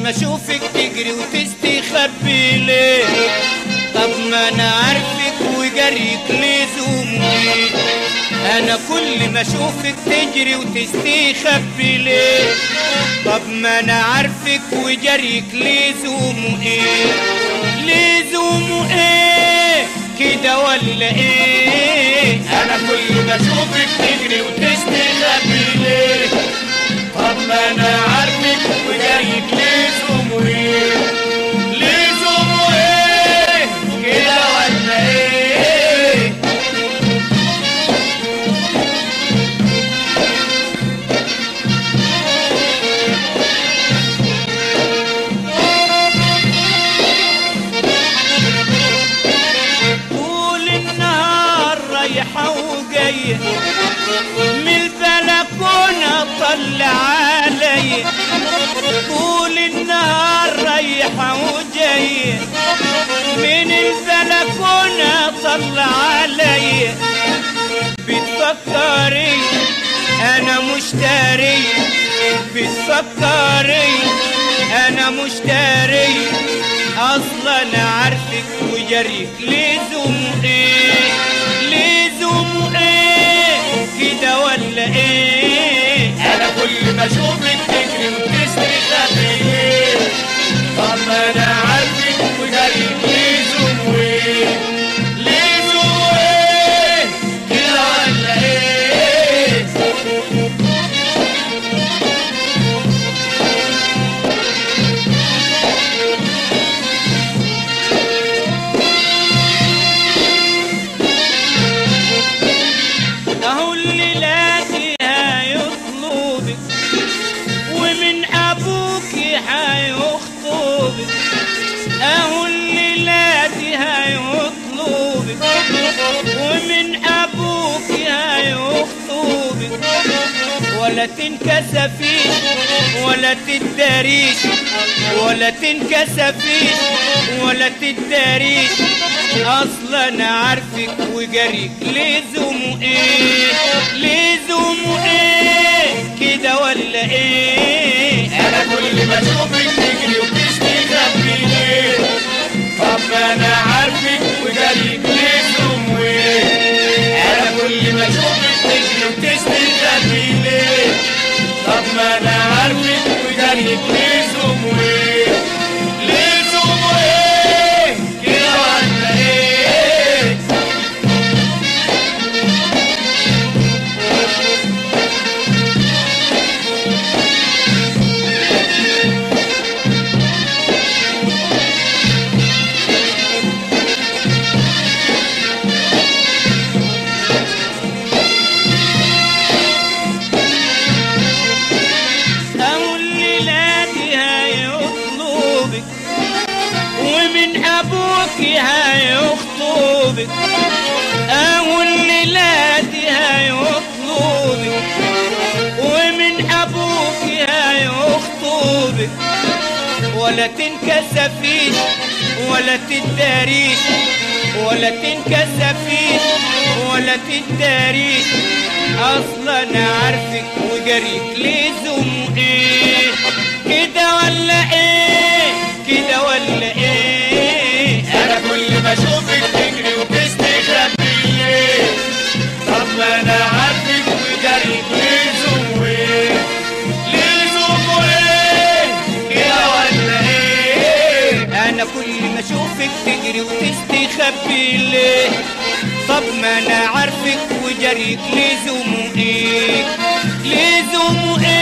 ما اشوفك تجري وتستخبي ليه طب ما انا عارفك وجريك لزومه ايه انا كل ما اشوفك تجري وتستخبي ليه طب ما انا عارفك وجريك لزومه ايه لزومه ايه كده ولا ايه انا كل ما اشوفك تجري وتستخبي ليه طب ما انا عارفك وجايك ليه زمري ليه زمري كده ولا ايه طول النهار رايحة وجاية من البلكونة طلع علي طول النهار رايحة وجاية من البلكونة طلع علي بتفكري انا مشتري بتفكري انا مشتري اصلا انا عارفك وجريك لزوم ايه لزوم ايه كده ولا ايه انا كل ما اشوفك تجري وتستخبي ليه طب ما انا عارفك وجايك ليه زمري ليه زمري كده ولا ايه اهو اللي لاقيها يطلبك ومن ابوك هيخطبك اهو اللي لاقيها يطلبك ومن ابوك هيخطبك ولا تنكسفيش ولا تداريش ولا تنكسفيش ولا تداريش اصلا انا عارفك وجريك لزوم ايه لزوم ايه كده ولا ايه انا كل ما اشوفك تجري وتستخبي ليه طب ما انا عارفك وجايك ليه زمري انا كل ما اشوفك تجري وتستخبي ليه طب ما انا عارفك وجايك ليه زمري ليه زمري كده ولا ايه اهو اللي لاقيها يطلبك ومن ابوك هيخطبك اهو اللي لاقيها يطلبك ومن ابوك هيخطبك ولا تنكسفيش ولا تداريش ولا تنكسفيش ولا تداريش اصلا انا عارفك وجريك لزوم ايه كده ولا ايه كده ولا ايه انا كل ما اشوفك تجري وتستخبي ليه طب ما انا عارفك وجريك ليه زمري ليه زمري كده ولا ايه انا كل ما اشوفك تجري وتستخبي ليه طب ما انا عارفك وجريك لزوم ايه لزوم ايه